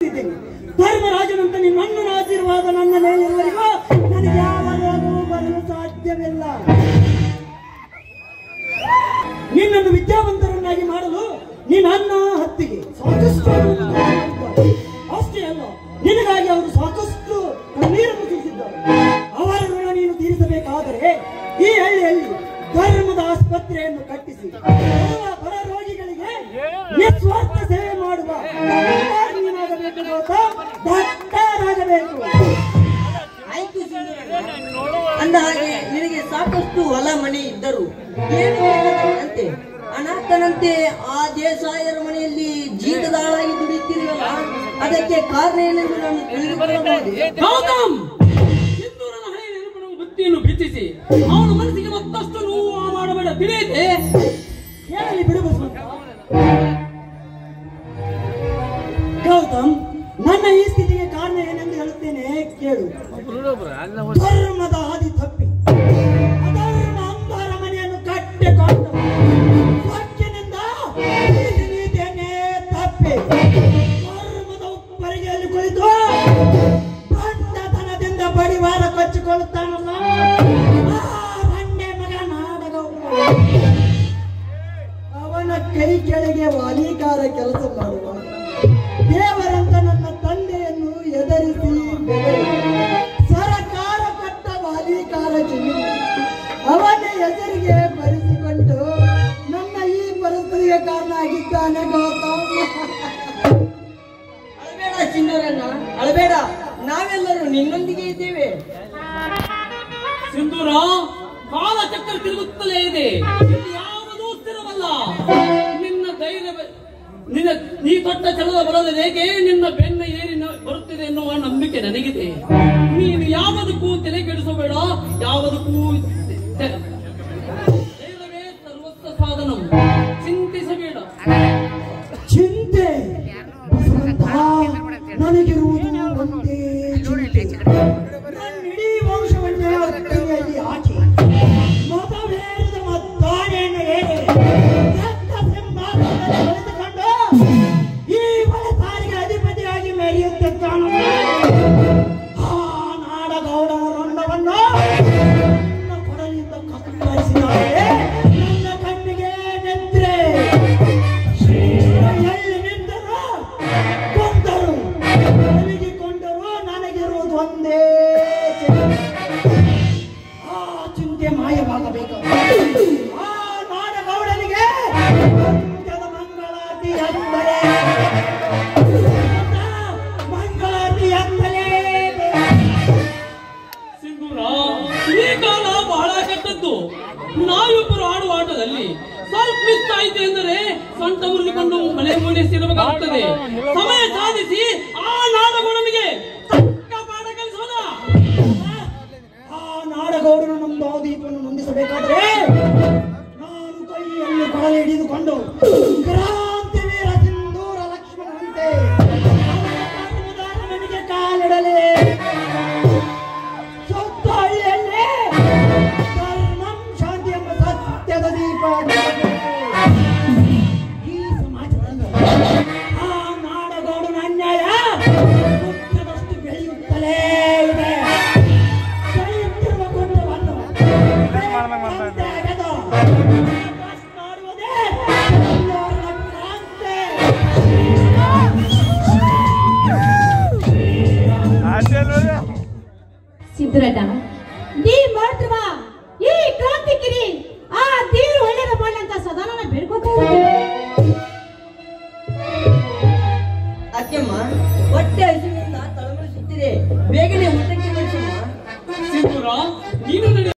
ಇದ್ದೀನಿ. ಧರ್ಮರಾಜನಂತ ನಿಮ್ಮ ಅಣ್ಣನ ಆಶೀರ್ವಾದ ನನ್ನ ಮೇಲಿರುವವರೆಗೂ ನನಗೆ ಯಾವ ರೋಗವೂ ಬರಲು ಸಾಧ್ಯವಿಲ್ಲ ನಿನ್ನನ್ನು ವಿದ್ಯಾವಂತರನ್ನಾಗಿ ಮಾಡಲು ನಿನ್ನ ಅಣ್ಣ ಹತ್ತಿಗೆ ಸಾಕಷ್ಟು ಹಣವನ್ನು ಮಾಡಿದ್ದಾರೆ. ಅಷ್ಟೇ ಅಲ್ಲ ನಿನಗಾಗಿ ಅವರು ಸಾಕಷ್ಟು ಕಣ್ಣೀರನ್ನು ಸುರಿಸಿದ್ದಾರೆ ಅವರ ಋಣ ನೀನು ತೀರಿಸಬೇಕಾದರೆ ಈ ಹಳ್ಳಿಯಲ್ಲಿ ಧರ್ಮದ ಆಸ್ಪತ್ರೆಯನ್ನು ಕಟ್ಟಿಸಿ ಬರುವ ಬಡ ರೋಗಿಗಳಿಗೆ ನಿಸ್ವಾರ್ಥ ಸೇವೆ ಮಾಡುವ ಡಾಕ್ಟರ್ ನೀನಾಗಬೇಕು ಗೌತಮ್. ಡಾಕ್ಟರಾಗಬೇಕು ಆಯ್ತು ಸಿಂಧೂರಣ್ಣ. ಅಂದ ಹಾಗೆ ನಿನಗೆ ಸಾಕಷ್ಟು ಹೊಲ ಮನೆ ಇದ್ದರು ಏನು ಹೇಳದಂತೆ ಅನಾಥನಂತೆ ಆ ದೇಸಾಯರ ಮನೆಯಲ್ಲಿ ಜೀತದಾಳಾಗಿ ದುಡಿಯುತ್ತಿರುವಲ್ಲ ಅದಕ್ಕೆ ಕಾರಣ ಏನೆಂದು ನಾನು ತಿಳಿದುಕೊಳ್ಳಬಹುದೇ ಗೌತಮ್ ಸಿಂಧೂರನ ಹಳೆಯ ನೆನಪಿನ ಬುತ್ತಿಯನ್ನು ಬಿಚ್ಚಿಸಿ ಅವನ ಮನಸ್ಸಿಗೆ ಮತ್ತಷ್ಟು ನೋವು ಮಾಡಬೇಡ ತಿಳಿಯದೆ ಹೇಳಲಿ ಬಿಡು ಬಸವಂತ ಗೌತಮ್ ನನ್ನ ಈ ಸ್ಥಿತಿಗೆ ಕಾರಣ ಏನೆಂದು ಹೇಳುತ್ತೇನೆ ಕೇಳು ಧರ್ಮದ ಹಾದಿ ತಪ್ಪಿ ಅಧರ್ಮ ಅಂಬಾರ ಮನೆಯನ್ನು ಕಟ್ಟಿಕೊಂಡು ಸೊಕ್ಕಿನಿಂದ ನೀತಿ ನೀತಿಯನ್ನೇ ತಪ್ಪಿ ಧರ್ಮದ ಉಪ್ಪರಿಗೆಯಲ್ಲಿ ಕುಳಿತು ಬಂಡತನದಿಂದ ಬಡಿವಾರ ಕೊಚ್ಚಿಕೊಳ್ಳುತ್ತಾನಲ್ಲ ಆ ರಂಡೆ ಮಗ ನಾಡಗೌಡ ಅವನ ಕೈ ಕೆಳಗೆ ವಾಲಿಕಾರ ಕೆಲಸ ಮಾಡುವ ದೇವರಂತ ನನ್ನ ತಂದೆಯನ್ನು ಎದರಿಸಿ ಬೆದರಿ ಸರಕಾರ ಕೊಟ್ಟ ವಾಲಿಕಾರ ಜಮೀನು ಅವನ ಹೆಸರಿಗೆ ಬರೆಸಿಕೊಂಡು ನನ್ನ ಈ ಪರಿಸ್ಥಿತಿಗೆ ಕಾರಣ ಆಗಿದ್ದಾನೆ ಗೌತಮ್ ಅಳಬೇಡ ಸಿಂಧೂರಣ್ಣ ಅಳಬೇಡ ನಾವೆಲ್ಲರೂ ನಿನ್ನೊಂದಿಗೆ ಇದ್ದೇವೆ ಸಿಂಧೂರ ಕಾಲ ಚಕ್ರ ತಿರುಗುತ್ತಲೇ ಇದೆ ಇಲ್ಲಿ ಯಾವುದೂ ಸ್ಥಿರವಲ್ಲ ನಿನ್ನ ಧೈರ್ಯ ಬ- ನಿನ್ನ ನೀ ತೊಟ್ಟ ಛಲದ ಬರದ ರೇಖೆ ನಿನ್ನ ಬೆನ್ನ ಏರಿ ನ- ಬರುತ್ತಿದೆ ಎನ್ನುವ ನಂಬಿಕೆ ನನಗಿದೆ ನೀನು ಯಾವುದಕ್ಕೂ ತಲೆ ಕೆಡಿಸಬೇಡ ಯಾವುದಕ್ಕೂ ತೆ- ಧೈರ್ಯವೇ ಸರ್ವಸ್ವ ಸಾಧನ ಚಿಂತಿಸಬೇಡ ಚಿಂತೆ ಬಸವಂತ ನನಗಿರುವುದು ಒಂದೇ ಚಿಂತೆ ನನ್ನ ಇಡೀ ವಂಶವನ್ನೇ ಅಗ್ನಿಯಲ್ಲಿ ಹಾಕಿ ಮತಭೇದದ ಮದ್ದಾನೆಯನ್ನು ಹೇಳಿ ರಕ್ತ ಸಿಂಹಾಸನದಲ್ಲಿ ಕುಳಿತುಕೊಂಡು ಈ ಬಡ ಸಾರಿಗೆ ಅಧಿಪತಿಯಾಗಿ ಮೆರೆಯುತ್ತಿದ್ದಾನಲ್ಲ ಆ ನಾಡಗೌಡನ ರುಂಡವನ್ನು ನನ್ನ ಕೊಡಲಿಯಿಂದ ಕತ್ತರಿಸಿದ್ದಾರೆ ನನ್ನ ಕಣ್ಣಿಗೆ ನೆತ್ರೆ ಎಲ್ಲಿ ನಿಂತರು ಕೊಂದರು ಮಲಗಿಕೊಂಡರು ನನಗಿರುವುದು ಒಂದೇ ಚಿಂತೆ. ಆ ಚಿಂತೆ ಮಾಯವಾಗಬೇಕು ಆ ನಾಡಗೌಡನಿಗೆ ಅಂತ್ಯದ ಮಂಗಳಾರತಿ ಎಂದರೆ ಮಂಗಳಾರತಿ ಎಂದಲೇ ಸಿಂಧೂರ ಈ ಕಾಲ ಬಹಳ ಕೆಟ್ಟದ್ದು ನಾವಿಬ್ಬರು ಆಡುವ ಆಟದಲ್ಲಿ ಸ್ವಲ್ಪ ಮಿಸ್ ಆಯ್ತು ಎಂದರೆ ಸೊಂಟ ಮುರಿದುಕೊಂಡು ಮನೆ ಮೂಡಿಸಿರಬೇಕಾಗುತ್ತದೆ ಸಮಯ ಸಾಧಿಸಿ ಆ ನಾಡಗುಣನಿಗೆ ತಕ್ಕ ಪಾಠ ಕಲಿಸೋಣ ಆ ನಾಡಗೌಡನು ನಮ್ಮ ಬಹುದೀಪವನ್ನು ನೊಂದಿಸಬೇಕಾದ್ರೆ ನಾನು ಕೈಯಲ್ಲಿ ಕೊಳಲೆ ಹಿಡಿದುಕೊಂಡು ಕ್ರಾಂತಿವೀರ ಸಿಂಧೂರ ಲಕ್ಷ್ಮಣನಂತೆ ನನಗೆ ಕಾಲಿಡಲೇ ಸುತ್ತ ಹಳ್ಳಿಯಲ್ಲಿ ಧರ್ಮಂ ಶಾಂತಿ ಎಂಬ ಸತ್ಯದ ದೀಪ ಈ ಸಮಾಜದಲ್ಲಿ ಆ ನಾಡಗೌಡನ ಅನ್ಯಾಯ ಗುಡ್ಡದಷ್ಟು ಬೆಳೆಯುತ್ತಲೇ ಇದೆ ಬೆಳೆಯುತ್ತಿರುವ ಗುಡ್ಡವನ್ನು ಬೆಳೆಯುತ್ತಂತೆ ಅಗೆದು ವಾಪಸ್ ಮಾಡುವುದೇ ಎಲ್ಲರ ಕ್ರಾಂತಿ. ಸಿದ್ಧರಣ್ಣ ನೀ ಮಾಡ್ತವ ಈ ಕ್ರಾಂತಿಗಿರಿ